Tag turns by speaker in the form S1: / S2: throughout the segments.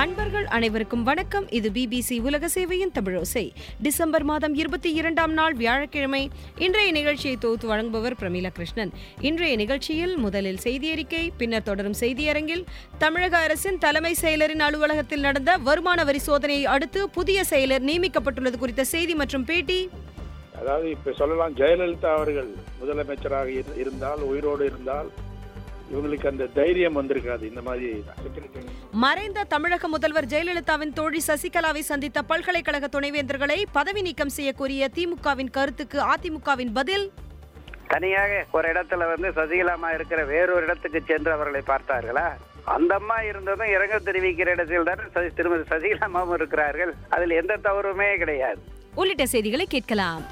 S1: அன்பர்கள் அனைவருக்கும் வணக்கம் இது பிபிசி உலக சேவையின் தமிழோசை டிசம்பர் மாதம் இருபத்தி இரண்டாம் நாள் வியாழக்கிழமை இன்றைய நிகழ்ச்சியை தொகுத்து வழங்குபவர் பிரமீலா கிருஷ்ணன் இன்றைய நிகழ்ச்சியில் முதலில் செய்தியறிக்கை பின்னர் தொடரும் செய்தியரங்கில் தமிழக அரசின் தலைமை செயலரின் அலுவலகத்தில் நடந்த வருமான வரி சோதனையை அடுத்து புதிய செயலர் நியமிக்கப்பட்டுள்ளது குறித்த செய்தி மற்றும் பேட்டி
S2: அதாவது இப்ப சொல்லலாம் ஜெயலலிதா அவர்கள் முதலமைச்சராக இரு- இருந்தால் உயிரோடு இருந்தால் இவங்களுக்கு அந்த தைரியம் வந்திருக்காது இந்த மாதிரி security-
S1: மறைந்த தமிழக முதல்வர் ஜெயலலிதாவின் தோழி சசிகலாவை சந்தித்த பல்கலைக்கழக துணைவேந்தர்களை பதவி நீக்கம் செய்யக்கோரிய திமுகவின் கருத்துக்கு அதிமுகவின் பதில்
S3: தனியாக ஒரு இடத்துல வந்து சசிகலாமா இருக்கிற வேறொரு இடத்துக்கு சென்று அவர்களை பார்த்தார்களா அந்த அம்மா இருந்ததும் இரங்கல் தெரிவிக்கிற இடத்தில் தான் சசி- திருமதி சசிகலாமாவும் இருக்கிறார்கள் அதில் எந்த தவறுமே கிடையாது
S1: உள்ளிட்ட செய்திகளை கேட்கலாம்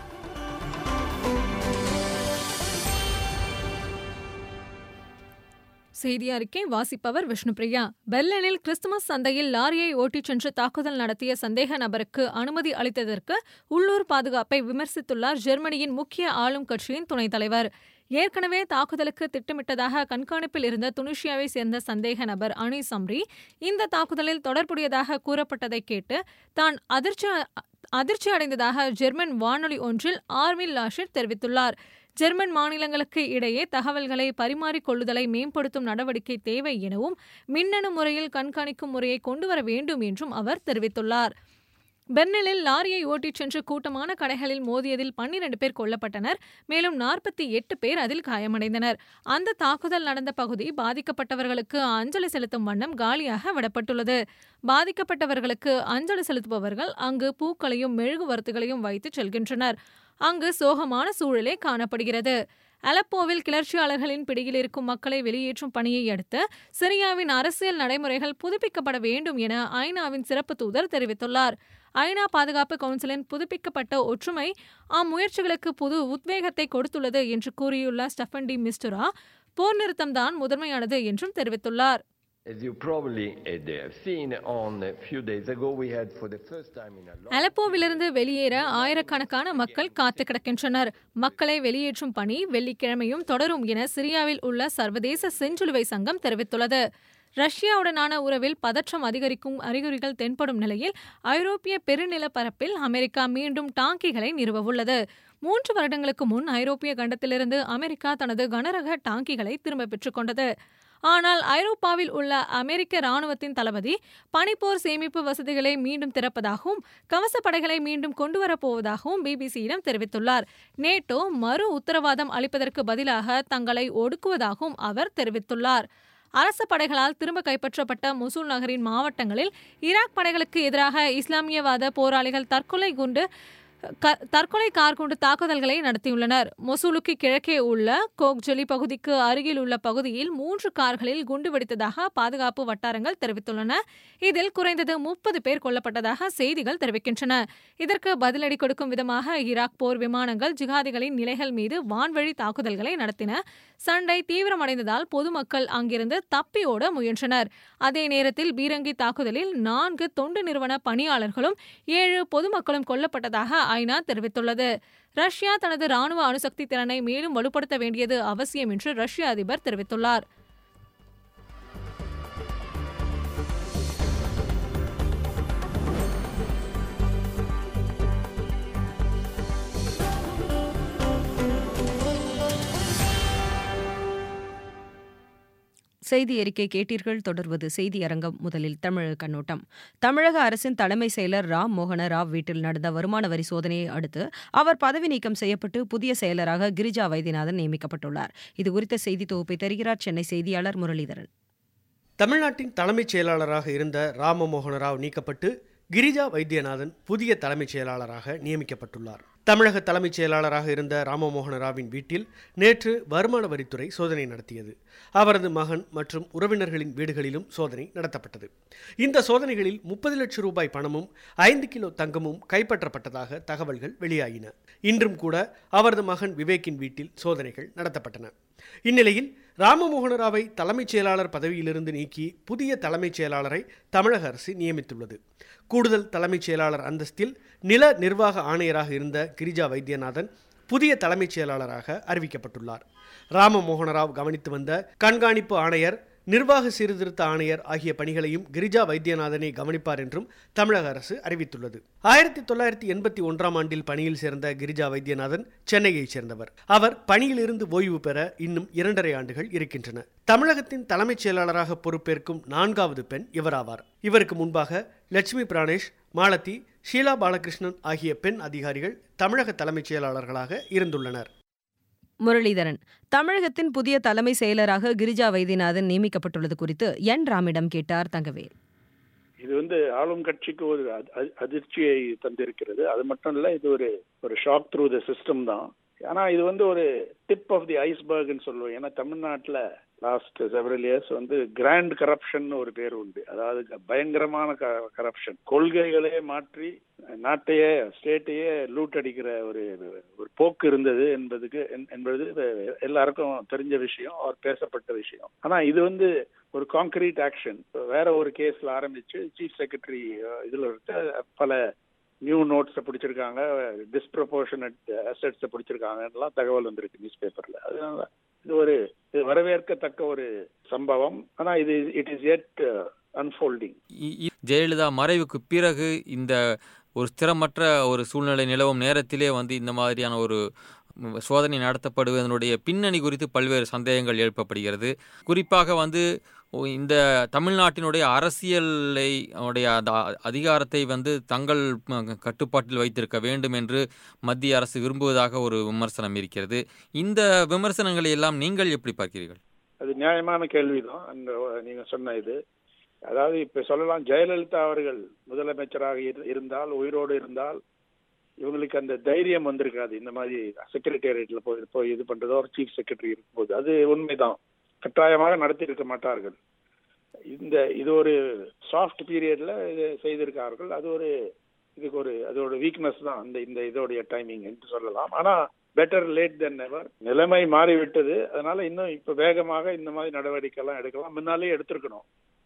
S4: செய்தி அறிக்கை வாசிப்பவர் விஷ்ணுபிரியா பெர்லினில் கிறிஸ்துமஸ் சந்தையில் லாரியை ஓட்டிச் சென்று தாக்குதல் நடத்திய சந்தேக நபருக்கு அனுமதி அளித்ததற்கு உள்ளூர் பாதுகாப்பை விமர்சித்துள்ளார் ஜெர்மனியின் முக்கிய ஆளும் கட்சியின் துணைத் தலைவர் ஏற்கனவே தாக்குதலுக்கு திட்டமிட்டதாக கண்காணிப்பில் இருந்த துனிஷியாவை சேர்ந்த சந்தேக நபர் அனி சம்ரி இந்த தாக்குதலில் தொடர்புடையதாக கூறப்பட்டதை கேட்டு தான் அதிர்ச்சி அதிர்ச்சி அடைந்ததாக ஜெர்மன் வானொலி ஒன்றில் ஆர்மில் லாஷிட் தெரிவித்துள்ளார் ஜெர்மன் மாநிலங்களுக்கு இடையே தகவல்களை பரிமாறிக் கொள்ளுதலை மேம்படுத்தும் நடவடிக்கை தேவை எனவும் மின்னணு முறையில் கண்காணிக்கும் முறையை கொண்டுவர வேண்டும் என்றும் அவர் தெரிவித்துள்ளார் பெர்னிலில் லாரியை ஓட்டிச் சென்று கூட்டமான கடைகளில் மோதியதில் பன்னிரண்டு பேர் கொல்லப்பட்டனர் மேலும் நாற்பத்தி எட்டு பேர் அதில் காயமடைந்தனர் அந்த தாக்குதல் நடந்த பகுதி பாதிக்கப்பட்டவர்களுக்கு அஞ்சலி செலுத்தும் வண்ணம் காலியாக விடப்பட்டுள்ளது பாதிக்கப்பட்டவர்களுக்கு அஞ்சலி செலுத்துபவர்கள் அங்கு பூக்களையும் மெழுகுவர்த்துகளையும் வைத்து செல்கின்றனர் அங்கு சோகமான சூழலே காணப்படுகிறது அலப்போவில் கிளர்ச்சியாளர்களின் பிடியில் இருக்கும் மக்களை வெளியேற்றும் பணியை அடுத்து சிரியாவின் அரசியல் நடைமுறைகள் புதுப்பிக்கப்பட வேண்டும் என ஐநாவின் சிறப்பு தூதர் தெரிவித்துள்ளார் ஐநா பாதுகாப்பு கவுன்சிலின் புதுப்பிக்கப்பட்ட ஒற்றுமை அம்முயற்சிகளுக்கு புது உத்வேகத்தை கொடுத்துள்ளது என்று கூறியுள்ள ஸ்டெஃபன் டி மிஸ்டுரா போர் நிறுத்தம்தான் முதன்மையானது என்றும் தெரிவித்துள்ளார்
S5: As you probably uh, have seen on a few days ago, we had for the first time in a long
S4: அலப்போவிலிருந்து வெளியேற ஆயிரக்கணக்கான மக்கள் காத்து கிடக்கின்றனர் மக்களை வெளியேற்றும் பணி வெள்ளிக்கிழமையும் தொடரும் என சிரியாவில் உள்ள சர்வதேச செஞ்சிலுவை சங்கம் தெரிவித்துள்ளது ரஷ்யாவுடனான உறவில் பதற்றம் அதிகரிக்கும் அறிகுறிகள் தென்படும் நிலையில் ஐரோப்பிய பெருநிலப்பரப்பில் அமெரிக்கா மீண்டும் டாங்கிகளை நிறுவவுள்ளது மூன்று வருடங்களுக்கு முன் ஐரோப்பிய கண்டத்திலிருந்து அமெரிக்கா தனது கனரக டாங்கிகளை திரும்ப பெற்றுக்கொண்டது ஆனால் ஐரோப்பாவில் உள்ள அமெரிக்க ராணுவத்தின் தளபதி பனிப்போர் சேமிப்பு வசதிகளை மீண்டும் திறப்பதாகவும் கவச படைகளை மீண்டும் கொண்டுவரப் போவதாகவும் பிபிசியிடம் தெரிவித்துள்ளார் நேட்டோ மறு உத்தரவாதம் அளிப்பதற்கு பதிலாக தங்களை ஒடுக்குவதாகவும் அவர் தெரிவித்துள்ளார் அரச படைகளால் திரும்ப கைப்பற்றப்பட்ட முசூல் நகரின் மாவட்டங்களில் ஈராக் படைகளுக்கு எதிராக இஸ்லாமியவாத போராளிகள் தற்கொலை குண்டு க- தற்கொலை கார் கொண்டு தாக்குதல்களை நடத்தியுள்ளனர் மொசூலுக்கு கிழக்கே உள்ள கோக்ஜொலி பகுதிக்கு அருகில் உள்ள பகுதியில் மூன்று கார்களில் குண்டு வெடித்ததாக பாதுகாப்பு வட்டாரங்கள் தெரிவித்துள்ளன இதில் குறைந்தது முப்பது பேர் கொல்லப்பட்டதாக செய்திகள் தெரிவிக்கின்றன இதற்கு பதிலடி கொடுக்கும் விதமாக ஈராக் போர் விமானங்கள் ஜிகாதிகளின் நிலைகள் மீது வான்வழி தாக்குதல்களை நடத்தின சண்டை தீவிரமடைந்ததால் பொதுமக்கள் அங்கிருந்து தப்பியோட முயன்றனர் அதே நேரத்தில் பீரங்கி தாக்குதலில் நான்கு தொண்டு நிறுவன பணியாளர்களும் ஏழு பொதுமக்களும் கொல்லப்பட்டதாக ஐநா தெரிவித்துள்ளது ரஷ்யா தனது ராணுவ அணுசக்தி திறனை மேலும் வலுப்படுத்த வேண்டியது அவசியம் என்று ரஷ்ய அதிபர் தெரிவித்துள்ளார்
S1: செய்தி அறிக்கை கேட்டீர்கள் தொடர்வது செய்தி அரங்கம் முதலில் தமிழக கண்ணோட்டம் தமிழக அரசின் தலைமை செயலர் ராம் மோகன ராவ் வீட்டில் நடந்த வருமான வரி சோதனையை அடுத்து அவர் பதவி நீக்கம் செய்யப்பட்டு புதிய செயலராக கிரிஜா வைத்தியநாதன் நியமிக்கப்பட்டுள்ளார் இது குறித்த செய்தி தொகுப்பை தருகிறார் சென்னை செய்தியாளர் முரளிதரன்
S6: தமிழ்நாட்டின் தலைமைச் செயலாளராக இருந்த ராமமோகன ராவ் நீக்கப்பட்டு கிரிஜா வைத்தியநாதன் புதிய தலைமைச் செயலாளராக நியமிக்கப்பட்டுள்ளார் தமிழக தலைமைச் செயலாளராக இருந்த ராமமோகன ராவின் வீட்டில் நேற்று வருமான வரித்துறை சோதனை நடத்தியது அவரது மகன் மற்றும் உறவினர்களின் வீடுகளிலும் சோதனை நடத்தப்பட்டது இந்த சோதனைகளில் முப்பது லட்சம் ரூபாய் பணமும் ஐந்து கிலோ தங்கமும் கைப்பற்றப்பட்டதாக தகவல்கள் வெளியாகின இன்றும் கூட அவரது மகன் விவேக்கின் வீட்டில் சோதனைகள் நடத்தப்பட்டன இந்நிலையில் ராமமோகன ராவை தலைமைச் செயலாளர் பதவியிலிருந்து நீக்கி புதிய தலைமைச் செயலாளரை தமிழக அரசு நியமித்துள்ளது கூடுதல் தலைமைச் செயலாளர் அந்தஸ்தில் நில நிர்வாக ஆணையராக இருந்த கிரிஜா வைத்தியநாதன் புதிய தலைமைச் செயலாளராக அறிவிக்கப்பட்டுள்ளார் ராமமோகன ராவ் கவனித்து வந்த கண்காணிப்பு ஆணையர் நிர்வாக சீர்திருத்த ஆணையர் ஆகிய பணிகளையும் கிரிஜா வைத்தியநாதனை கவனிப்பார் என்றும் தமிழக அரசு அறிவித்துள்ளது ஆயிரத்தி தொள்ளாயிரத்தி எண்பத்தி ஒன்றாம் ஆண்டில் பணியில் சேர்ந்த கிரிஜா வைத்தியநாதன் சென்னையைச் சேர்ந்தவர் அவர் பணியிலிருந்து ஓய்வு பெற இன்னும் இரண்டரை ஆண்டுகள் இருக்கின்றன தமிழகத்தின் தலைமைச் செயலாளராக பொறுப்பேற்கும் நான்காவது பெண் இவராவார் இவருக்கு முன்பாக லட்சுமி பிராணேஷ் மாலதி ஷீலா பாலகிருஷ்ணன் ஆகிய பெண் அதிகாரிகள் தமிழக தலைமைச் செயலாளர்களாக இருந்துள்ளனர்
S1: முரளிதரன் தமிழகத்தின் புதிய தலைமை செயலராக கிரிஜா வைத்தியநாதன் நியமிக்கப்பட்டுள்ளது குறித்து என் ராமிடம் கேட்டார் தங்கவேல்
S2: இது வந்து ஆளும் கட்சிக்கு ஒரு அ- அ- அதிர்ச்சியை தந்திருக்கிறது அது மட்டும் இல்ல இது ஒரு ஒரு ஷாக் த்ரூ த சிஸ்டம் தான் ஆனா இது வந்து ஒரு டிப் ஆஃப் தி ஐஸ்பர்க்னு சொல்லுவோம் ஏன்னா தமிழ்நாட்டுல லாஸ்ட் செவரல் இயர்ஸ் வந்து கிராண்ட் கரப்ஷன் ஒரு பேர் உண்டு அதாவது பயங்கரமான கரப்ஷன் கொள்கைகளே மாற்றி நாட்டையே ஸ்டேட்டையே லூட் அடிக்கிற ஒரு ஒரு போக்கு இருந்தது என்பதுக்கு என்- என்பது எல்லாருக்கும் தெரிஞ்ச விஷயம் அவர் பேசப்பட்ட விஷயம் ஆனா இது வந்து ஒரு கான்கிரீட் ஆக்ஷன் வேற ஒரு கேஸ்ல ஆரம்பிச்சு சீஃப் செக்ரட்டரி இதுல இருக்க பல நியூ நோட்ஸை பிடிச்சிருக்காங்க டிஸ்ப்ரப்போர்ஷனட் அசட்ஸை பிடிச்சிருக்காங்கலாம் தகவல் வந்திருக்கு நியூஸ் பேப்பர்ல அதனால இது ஒரு இது வரவேற்கத்தக்க ஒரு சம்பவம் ஆனா இது இட் இஸ் எட் அன்ஃபோல்டிங்
S7: இ- இ- ஜெயலலிதா மறைவுக்கு பிறகு இந்த ஒரு ஸ்திரமற்ற ஒரு சூழ்நிலை நிலவும் நேரத்திலே வந்து இந்த மாதிரியான ஒரு ம், சோதனை நடத்தப்படுவதனுடைய பின்னணி குறித்து பல்வேறு சந்தேகங்கள் எழுப்பப்படுகிறது குறிப்பாக வந்து ஓ, இந்த தமிழ்நாட்டினுடைய அரசியலை உடைய அந்த அ- அதிகாரத்தை வந்து தங்கள் ம, கட்டுப்பாட்டில் வைத்திருக்க வேண்டும் என்று மத்திய அரசு விரும்புவதாக ஒரு விமர்சனம் இருக்கிறது இந்த விமர்சனங்களை எல்லாம் நீங்கள் எப்படி பார்க்கிறீர்கள்
S2: அது நியாயமான கேள்விதான் அந்த நீங்க சொன்ன இது அதாவது இப்ப சொல்லலாம் ஜெயலலிதா அவர்கள் முதலமைச்சராக இரு- இருந்தால் உயிரோடு இருந்தால் இவங்களுக்கு அந்த தைரியம் வந்திருக்காது இந்த மாதிரி செக்ரட்டேரியட்ல போய் போய் இது பண்றதோ ஒரு சீஃப் செக்ரட்டரி இருக்கும்போது அது உண்மைதான் கட்டாயமாக நடத்தி இருக்க மாட்டார்கள் இந்த இது ஒரு சாஃப்ட் பீரியட்ல இது செய்திருக்கார்கள் அது ஒரு இதுக்கு ஒரு அதோட வீக்னஸ் தான் அந்த இந்த இதோடைய டைமிங் என்று சொல்லலாம் ஆனா பெட்டர் லேட் தென் எவர் நிலைமை மாறிவிட்டது அதனால இன்னும் இப்ப வேகமாக இந்த மாதிரி நடவடிக்கை எல்லாம் எடுக்கலாம் முன்னாலே எடுத்திருக்கணும்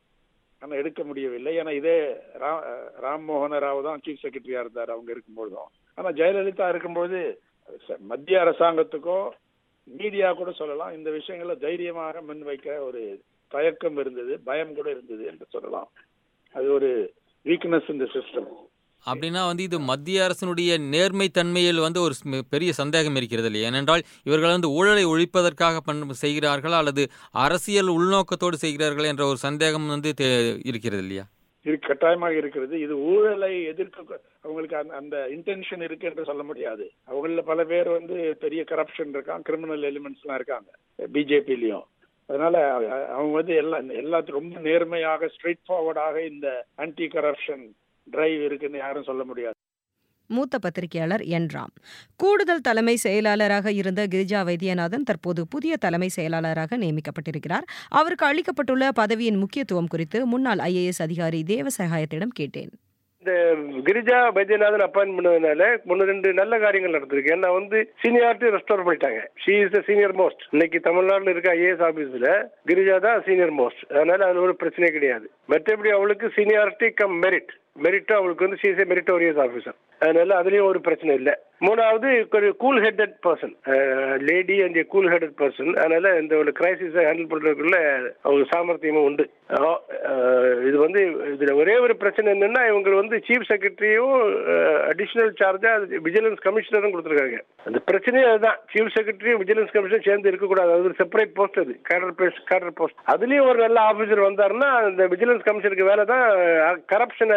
S2: ஆனா எடுக்க முடியவில்லை ஏன்னா இதே ரா- ராம் மோகன ராவ் தான் சீஃப் செக்ரட்டரியா இருந்தார் அவங்க இருக்கும்போதும் ஆனா ஜெயலலிதா இருக்கும்போது ச- மத்திய அரசாங்கத்துக்கோ மீடியா கூட சொல்லலாம் இந்த விஷயங்களை தைரியமாக முன்வைக்க ஒரு தயக்கம் இருந்தது பயம் கூட இருந்தது என்று சொல்லலாம் அது ஒரு வீக்னஸ் இந்த சிஸ்டம்
S7: அப்படின்னா வந்து இது மத்திய அரசினுடைய நேர்மை தன்மையில் வந்து ஒரு ஸ்ம- பெரிய சந்தேகம் இருக்கிறது இல்லையா ஏனென்றால் இவர்கள் வந்து ஊழலை ஒழிப்பதற்காக பண் செய்கிறார்களா அல்லது அரசியல் உள்நோக்கத்தோடு செய்கிறார்கள் என்ற ஒரு சந்தேகம் வந்து தே- இருக்கிறது இல்லையா
S2: இது கட்டாயமாக இருக்கிறது இது ஊழலை எதிர்க்க அவங்களுக்கு அந்த- அந்த இன்டென்ஷன் இருக்கு என்று சொல்ல முடியாது அவங்கள பல பேர் வந்து பெரிய கரப்ஷன் இருக்காங்க கிரிமினல் எலிமெண்ட்ஸ் எல்லாம் இருக்காங்க பிஜேபிலையும் அதனால அ- அவங்க வந்து எல்லா எல்லாத்தையும் ரொம்ப நேர்மையாக ஸ்ட்ரெயிட் ஃபார்வர்டாக இந்த ஆன்டி கரப்ஷன் டிரைவ் இருக்குன்னு யாரும் சொல்ல முடியாது
S1: மூத்த பத்திரிகையாளர் என் ராம் கூடுதல் தலைமை செயலாளராக இருந்த கிரிஜா வைத்தியநாதன் தற்போது புதிய தலைமை செயலாளராக நியமிக்கப்பட்டிருக்கிறார் அவருக்கு அளிக்கப்பட்டுள்ள பதவியின் முக்கியத்துவம் குறித்து முன்னாள் ஐஏஎஸ் அதிகாரி தேவசகாயத்திடம் கேட்டேன்
S8: இந்த கிரிஜா வைத்தியநாதன் அப்பாயின்ட் பண்ணதுனால ஒன்று ரெண்டு நல்ல காரியங்கள் நடந்திருக்கு ஏன்னா வந்து சீனியாரிட்டி ரெஸ்டோர் பண்ணிட்டாங்க she is the senior most இன்னைக்கு தமிழ்நாட்டில் இருக்க ஐஏஎஸ் ஆபீஸ்ல கிரிஜா தான் சீனியர் மோஸ்ட் அதனால அதுல ஒரு பிரச்சனை கிடையாது மற்றபடி அவளுக்கு சீனியாரிட்டி கம் மெரிட் மெரிட்டும் அவளுக்கு வந்து சிஎஸ்ஏ மெரிட்டோரியஸ் ஆஃபீஸர் அதனால அதுலயும் ஒரு பிரச்சனை இல்லை மூணாவது ஒரு cool headed person lady and a cool headed person அதனால இந்த ஒரு கிரைசிஸை ஹேண்டில் பண்றதுக்குள்ள அவங்க சாமர்த்தியமும் உண்டு அஹ், அஹ், இது வந்து இதுல ஒரே ஒரு பிரச்சனை என்னன்னா இவங்க வந்து சீஃப் செக்ரட்டரியும் அடிஷனல் சார்ஜா விஜிலன்ஸ் கமிஷனரும் கொடுத்துருக்காங்க அந்த பிரச்சனையே அதுதான் சீஃப் செக்ரட்டரியும் விஜிலன்ஸ் கமிஷனர் சேர்ந்து இருக்கக்கூடாது அது ஒரு செப்பரேட் போஸ்ட் அது கேடர் போஸ்ட் கேடர் போஸ்ட் அதுலயும் ஒரு நல்ல ஆபீசர் வந்தாருன்னா இந்த விஜிலன்ஸ் கமிஷனுக்கு வேலை தான் கரப்ஷனை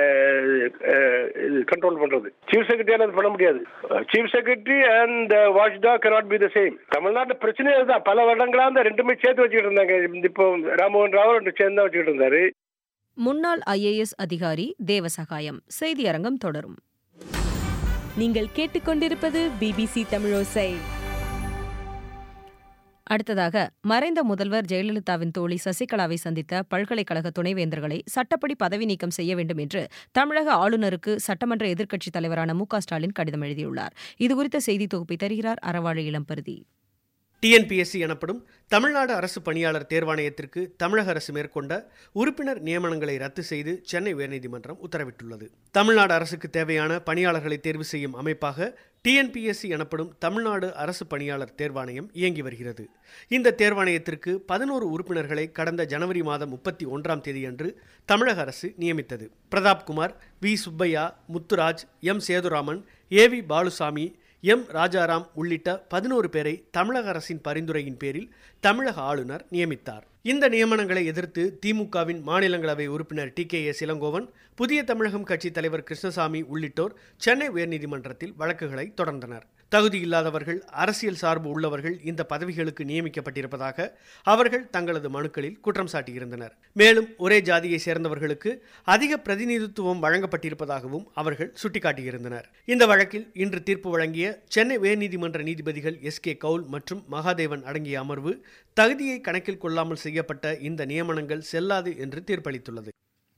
S8: கண்ட்ரோல் பண்றது சீஃப் செக்ரட்டரியால அது பண்ண முடியாது chief secretary and watch dog cannot be the same தமிழ்நாட்டு பிரச்சனையே அதுதான் பல வருடங்களா அந்த ரெண்டுமே சேர்த்து வச்சுக்கிட்டு இருந்தாங்க இந்த இப்போ ராமமோகன் ராவ் ரெண்டு சேர்ந்து தான் வச்சுக்கிட்டு இருந்தாரு
S1: முன்னாள் ஐஏஎஸ் அதிகாரி தேவசகாயம் செய்தியரங்கம் தொடரும்
S9: நீங்கள் கேட்டுக்கொண்டிருப்பது பிபிசி தமிழோசை
S1: அடுத்ததாக மறைந்த முதல்வர் ஜெயலலிதாவின் தோழி சசிகலாவை சந்தித்த பல்கலைக்கழக துணைவேந்தர்களை சட்டப்படி பதவி நீக்கம் செய்ய வேண்டும் என்று தமிழக ஆளுநருக்கு சட்டமன்ற எதிர்க்கட்சித் தலைவரான மு க ஸ்டாலின் கடிதம் எழுதியுள்ளார் இதுகுறித்த செய்தி தொகுப்பை தருகிறார் அறவாழி இளம்பருதி
S6: டிஎன்பிஎஸ்சி எனப்படும் தமிழ்நாடு அரசு பணியாளர் தேர்வாணையத்திற்கு தமிழக அரசு மேற்கொண்ட உறுப்பினர் நியமனங்களை ரத்து செய்து சென்னை உயர்நீதிமன்றம் உத்தரவிட்டுள்ளது தமிழ்நாடு அரசுக்கு தேவையான பணியாளர்களை தேர்வு செய்யும் அமைப்பாக டிஎன்பிஎஸ்சி எனப்படும் தமிழ்நாடு அரசு பணியாளர் தேர்வாணையம் இயங்கி வருகிறது இந்த தேர்வாணையத்திற்கு பதினோரு உறுப்பினர்களை கடந்த ஜனவரி மாதம் முப்பத்தி ஒன்றாம் தேதியன்று தமிழக அரசு நியமித்தது Prathap Kumar V Subbaiah Muthuraj M Sethuraman A V Balusamy M Rajaram உள்ளிட்ட பதினோரு பேரை தமிழக அரசின் பரிந்துரையின் பேரில் தமிழக ஆளுநர் நியமித்தார் இந்த நியமனங்களை எதிர்த்து திமுகவின் மாநிலங்களவை உறுப்பினர் டி கே எஸ் இளங்கோவன் புதிய தமிழகம் கட்சி தலைவர் கிருஷ்ணசாமி உள்ளிட்டோர் சென்னை உயர்நீதிமன்றத்தில் வழக்குகளை தொடர்ந்தனர் தகுதி இல்லாதவர்கள் அரசியல் சார்பு உள்ளவர்கள் இந்த பதவிகளுக்கு நியமிக்கப்பட்டிருப்பதாக அவர்கள் தங்களது மனுக்களில் குற்றம் சாட்டியிருந்தனர் மேலும் ஒரே ஜாதியை சேர்ந்தவர்களுக்கு அதிக பிரதிநிதித்துவம் வழங்கப்பட்டிருப்பதாகவும் அவர்கள் சுட்டிக்காட்டியிருந்தனர் இந்த வழக்கில் இன்று தீர்ப்பு வழங்கிய சென்னை உயர்நீதிமன்ற நீதிபதிகள் எஸ் கே கவுல் மற்றும் மகாதேவன் அடங்கிய அமர்வு தகுதியை கணக்கில் கொள்ளாமல் செய்யப்பட்ட இந்த நியமனங்கள் செல்லாது என்று தீர்ப்பளித்துள்ளது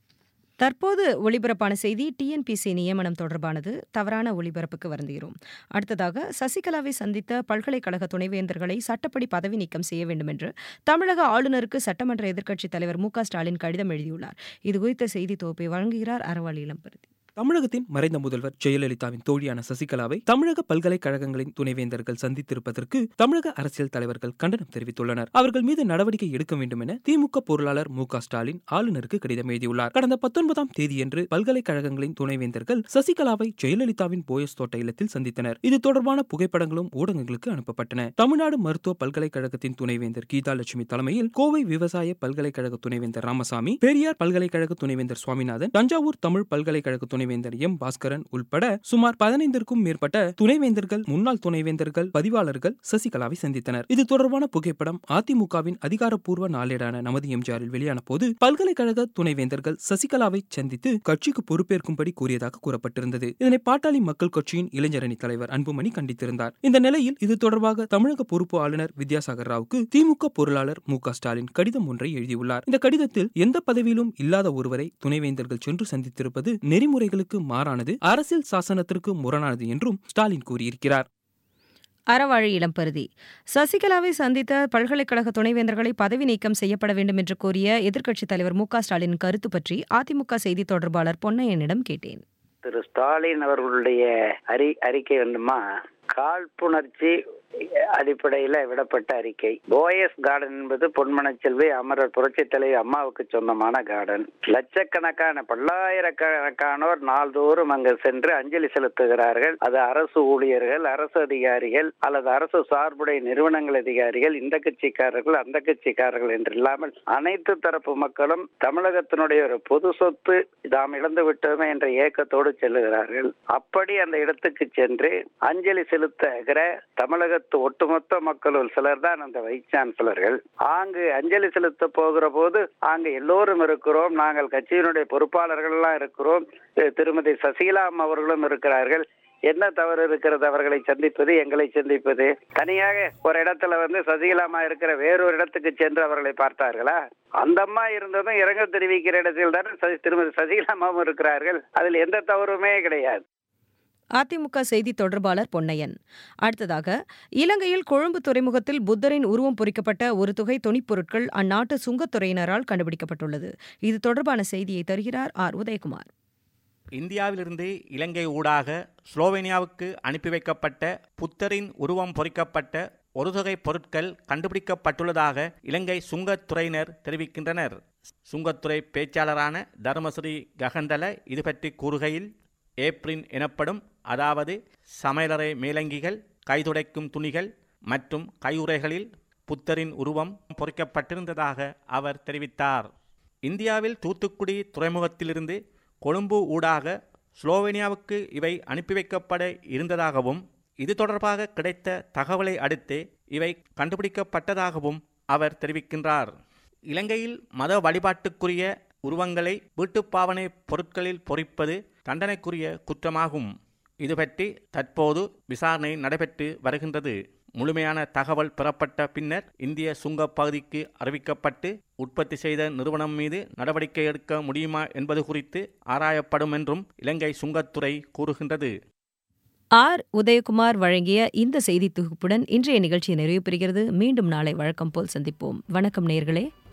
S1: தற்போது ஒளிபரப்பான செய்தி டிஎன்பிசி நியமனம் தொடர்பானது தவறான ஒளிபரப்புக்கு வருந்துகிறோம் அடுத்ததாக சசிகலாவை சந்தித்த பல்கலைக்கழக துணைவேந்தர்களை சட்டப்படி பதவி நீக்கம் செய்ய வேண்டும் என்று தமிழக ஆளுநருக்கு சட்டமன்ற எதிர்க்கட்சித் தலைவர் மு க ஸ்டாலின் கடிதம் எழுதியுள்ளார் இதுகுறித்த செய்தி தொகுப்பை வழங்குகிறார் அறவாளி இளம்பருதி
S10: தமிழகத்தின் மறைந்த முதல்வர் ஜெயலலிதாவின் தோழியான சசிகலாவை தமிழக பல்கலைக்கழகங்களின் துணைவேந்தர்கள் சந்தித்திருப்பதற்கு தமிழக அரசியல் தலைவர்கள் கண்டனம் தெரிவித்துள்ளனர் அவர்கள் மீது நடவடிக்கை எடுக்க வேண்டும் என திமுக பொருளாளர் மு க ஸ்டாலின் ஆளுநருக்கு கடிதம் எழுதியுள்ளார் கடந்த பத்தொன்பதாம் தேதியன்று பல்கலைக்கழகங்களின் துணைவேந்தர்கள் சசிகலாவை ஜெயலலிதாவின் போயஸ் தோட்ட இல்லத்தில் சந்தித்தனர் இது தொடர்பான புகைப்படங்களும் ஊடகங்களுக்கு அனுப்பப்பட்டன தமிழ்நாடு மருத்துவ பல்கலைக்கழகத்தின் துணைவேந்தர் கீதா லட்சுமி தலைமையில் கோவை விவசாய பல்கலைக்கழக துணைவேந்தர் ராமசாமி பெரியார் பல்கலைக்கழக துணைவேந்தர் சுவாமிநாதன் தஞ்சாவூர் தமிழ் பல்கலைக்கழக துணை துணைவேந்தர் எம் பாஸ்கரன் உள்பட சுமார் பதினைந்திற்கும் மேற்பட்ட துணைவேந்தர்கள் முன்னாள் துணைவேந்தர்கள் பதிவாளர்கள் சசிகலாவை சந்தித்தனர் இது தொடர்பான புகைப்படம் அதிமுகவின் அதிகாரப்பூர்வ நாளேடான நமது எம்ஜிஆரில் வெளியான போது பல்கலைக்கழக துணைவேந்தர்கள் சசிகலாவை சந்தித்து கட்சிக்கு பொறுப்பேற்கும்படி கூறியதாக கூறப்பட்டிருந்தது இதனை பாட்டாளி மக்கள் கட்சியின் இளைஞரணி தலைவர் அன்புமணி கண்டித்திருந்தார் இந்த நிலையில் இது தொடர்பாக தமிழக பொறுப்பு ஆளுநர் வித்யாசாகர் ராவுக்கு திமுக பொருளாளர் மு ஸ்டாலின் கடிதம் ஒன்றை எழுதியுள்ளார் இந்த கடிதத்தில் எந்த பதவியிலும் இல்லாத ஒருவரை துணைவேந்தர்கள் சென்று சந்தித்திருப்பது நெறிமுறைகள் விதிகளுக்கு மாறானது அரசியல் சாசனத்திற்கு முரணானது என்றும் ஸ்டாலின் கூறியிருக்கிறார்
S1: அறவாழி இளம்பருதி சசிகலாவை சந்தித்த பல்கலைக்கழக துணைவேந்தர்களை பதவி நீக்கம் செய்யப்பட வேண்டும் என்று கோரிய எதிர்க்கட்சித் தலைவர் மு ஸ்டாலின் கருத்து பற்றி அதிமுக செய்தி தொடர்பாளர் பொன்னையனிடம் கேட்டேன்
S3: திரு ஸ்டாலின் அவர்களுடைய அறி அறிக்கை வேண்டுமா காழ்ப்புணர்ச்சி அடிப்படையில விடப்பட்ட அறிக்கை போயஸ் கார்டன் என்பது பொன்மனச்செல்வி அமரர் புரட்சி தலைவி அம்மாவுக்கு சொந்தமான கார்டன் லட்சக்கணக்கான பல்லாயிரக்கணக்கானோர் நாள்தோறும் அங்கு சென்று அஞ்சலி செலுத்துகிறார்கள் அது அரசு ஊழியர்கள் அரசு அதிகாரிகள் அல்லது அரசு சார்புடைய நிறுவனங்கள் அதிகாரிகள் இந்த கட்சிக்காரர்கள் அந்த கட்சிக்காரர்கள் என்று இல்லாமல் அனைத்து தரப்பு மக்களும் தமிழகத்தினுடைய ஒரு பொது சொத்து தாம் இழந்து விட்டோமே என்ற ஏக்கத்தோடு செல்லுகிறார்கள் அப்படி அந்த இடத்துக்கு சென்று அஞ்சலி செலுத்துகிற தமிழகத்து ஒட்டுமொத்த மக்களுள் சிலர் தான் அந்த வைஸ் சான்சலர்கள் அங்கு அஞ்சலி செலுத்த போகிற போது அங்கு எல்லோரும் இருக்கிறோம் நாங்கள் கட்சியினுடைய பொறுப்பாளர்கள் எல்லாம் இருக்கிறோம் திருமதி சசிகலா அவர்களும் இருக்கிறார்கள் என்ன தவறு இருக்கிறது அவர்களை சந்திப்பது எங்களை சந்திப்பது தனியாக ஒரு இடத்துல வந்து சசிகலாமா இருக்கிற வேறொரு இடத்துக்கு சென்று அவர்களை பார்த்தார்களா அந்த அம்மா இருந்ததும் இரங்க தெரிவிக்கிற இடத்தில் தானே திருமதி சசிகலாமாவும் இருக்கிறார்கள் அதில் எந்த தவறுமே கிடையாது
S1: அதிமுக செய்தி தொடர்பாளர் பொன்னையன் அடுத்ததாக இலங்கையில் கொழும்பு துறைமுகத்தில் புத்தரின் உருவம் பொறிக்கப்பட்ட ஒரு தொகை துணிப்பொருட்கள் அந்நாட்டு சுங்கத்துறையினரால் கண்டுபிடிக்கப்பட்டுள்ளது இது தொடர்பான செய்தியை தருகிறார் ஆர் உதயகுமார்
S11: இந்தியாவிலிருந்து இலங்கை ஊடாக ஸ்லோவேனியாவுக்கு அனுப்பி வைக்கப்பட்ட புத்தரின் உருவம் பொறிக்கப்பட்ட ஒரு தொகை பொருட்கள் கண்டுபிடிக்கப்பட்டுள்ளதாக இலங்கை சுங்கத்துறையினர் தெரிவிக்கின்றனர் சுங்கத்துறை பேச்சாளரான தர்மஸ்ரீ ககந்தல இது பற்றி கூறுகையில் ஏப்ரின் எனப்படும் அதாவது சமையலறை மேலங்கிகள் கைதுடைக்கும் துணிகள் மற்றும் கையுறைகளில் புத்தரின் உருவம் பொறிக்கப்பட்டிருந்ததாக அவர் தெரிவித்தார் இந்தியாவில் தூத்துக்குடி துறைமுகத்திலிருந்து கொழும்பு ஊடாக ஸ்லோவேனியாவுக்கு இவை அனுப்பி வைக்கப்பட இருந்ததாகவும் இது தொடர்பாக கிடைத்த தகவலை அடுத்து இவை கண்டுபிடிக்கப்பட்டதாகவும் அவர் தெரிவிக்கின்றார் இலங்கையில் மத வழிபாட்டுக்குரிய உருவங்களை வீட்டுப்பாவனை பொருட்களில் பொறிப்பது தண்டனைக்குரிய குற்றமாகும் இது பற்றி தற்போது விசாரணை நடைபெற்று வருகின்றது முழுமையான தகவல் பெறப்பட்ட பின்னர் இந்திய சுங்க பகுதிக்கு அறிவிக்கப்பட்டு உற்பத்தி செய்த நிறுவனம் மீது நடவடிக்கை எடுக்க முடியுமா என்பது குறித்து ஆராயப்படும் என்றும் இலங்கை சுங்கத்துறை கூறுகின்றது
S1: ஆர் உதயகுமார் வழங்கிய இந்த செய்தி தொகுப்புடன் இன்றைய நிகழ்ச்சி நிறைவு பெறுகிறது மீண்டும் நாளை வழக்கம் போல் சந்திப்போம் வணக்கம் நேர்களே